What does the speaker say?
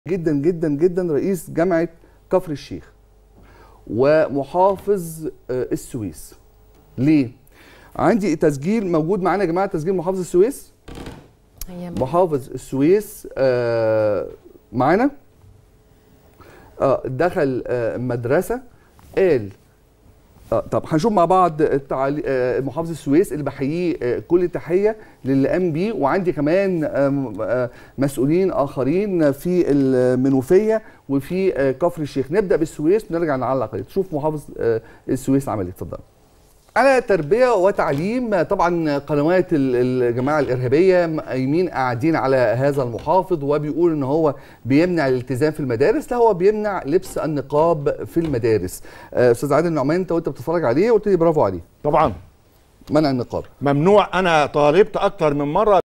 جدا جدا جدا رئيس جامعه كفر الشيخ ومحافظ آه، السويس ليه عندي تسجيل موجود معانا يا جماعه تسجيل محافظ السويس هي محافظ السويس آه، معانا اه دخل آه، مدرسه قال آه طب هنشوف مع بعض التعالي... آه محافظ السويس اللي بحييه آه كل تحيه للي قام بيه وعندي كمان آه آه مسؤولين اخرين في المنوفيه وفي آه كفر الشيخ نبدا بالسويس ونرجع نعلق عليه شوف محافظ آه السويس عمل ايه اتفضل على تربيه وتعليم طبعا قنوات ال- الجماعه الارهابيه قايمين قاعدين على هذا المحافظ وبيقول ان هو بيمنع الالتزام في المدارس لا هو بيمنع لبس النقاب في المدارس آه، استاذ عادل النعمان انت وانت بتتفرج عليه قلت لي برافو عليه طبعا منع النقاب ممنوع انا طالبت اكتر من مره